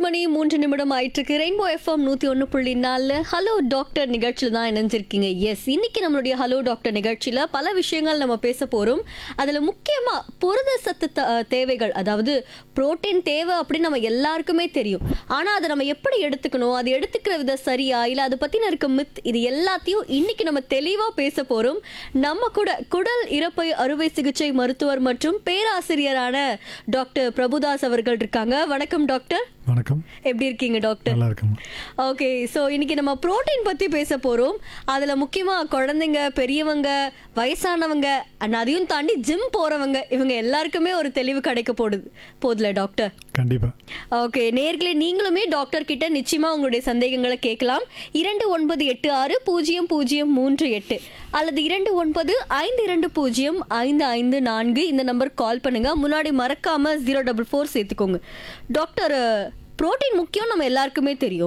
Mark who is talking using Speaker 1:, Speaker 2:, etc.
Speaker 1: மணி மூன்று நிமிடம் ஆயிட்டிருக்கு ரெயின்போ எஃப்எம் நூற்றி ஒன்று புள்ளி நாலு ஹலோ டாக்டர் நிகழ்ச்சியில் தான் இணைஞ்சிருக்கீங்க எஸ் இன்னைக்கு நம்மளுடைய ஹலோ டாக்டர் நிகழ்ச்சியில் பல விஷயங்கள் நம்ம பேச போகிறோம் அதில் முக்கியமாக புரத சத்து த- தேவைகள் அதாவது புரோட்டீன் தேவை அப்படின்னு நம்ம எல்லாருக்குமே தெரியும் ஆனால் அதை நம்ம எப்படி எடுத்துக்கணும் அது எடுத்துக்கிற விதம் சரியா இல்லை அதை பற்றின இருக்க மித் இது எல்லாத்தையும் இன்னைக்கு நம்ம தெளிவாக பேச போகிறோம் நம்ம கூட குடல் இறப்பை அறுவை சிகிச்சை மருத்துவர் மற்றும் பேராசிரியரான டாக்டர் பிரபுதாஸ் அவர்கள் இருக்காங்க வணக்கம் டாக்டர்
Speaker 2: வணக்கம்
Speaker 1: எப்படி இருக்கீங்க டாக்டர்
Speaker 2: நல்லா இருக்கேன்
Speaker 1: ஓகே ஸோ இன்னைக்கு நம்ம புரோட்டீன் பற்றி பேச போகிறோம் அதில் முக்கியமாக குழந்தைங்க பெரியவங்க வயசானவங்க and அதையும் தாண்டி ஜிம் போகிறவங்க இவங்க எல்லாருக்குமே ஒரு தெளிவு கிடைக்க போடுது போதுல டாக்டர்
Speaker 2: கண்டிப்பா
Speaker 1: ஓகே நேர்களே நீங்களுமே டாக்டர் கிட்ட நிச்சயமா உங்களுடைய சந்தேகங்களை கேட்கலாம் இரண்டு ஒன்பது எட்டு ஆறு பூஜ்ஜியம் பூஜ்ஜியம் மூன்று எட்டு அல்லது இரண்டு ஒன்பது ஐந்து இரண்டு பூஜ்ஜியம் ஐந்து ஐந்து நான்கு இந்த நம்பருக்கு கால் பண்ணுங்க முன்னாடி மறக்காம ஜீரோ டபுள் ஃபோர் சேர்த்துக்கோங்க டாக்டர் புரோட்டீன் முக்கியம் நம்ம எல்லாருக்குமே தெரியும்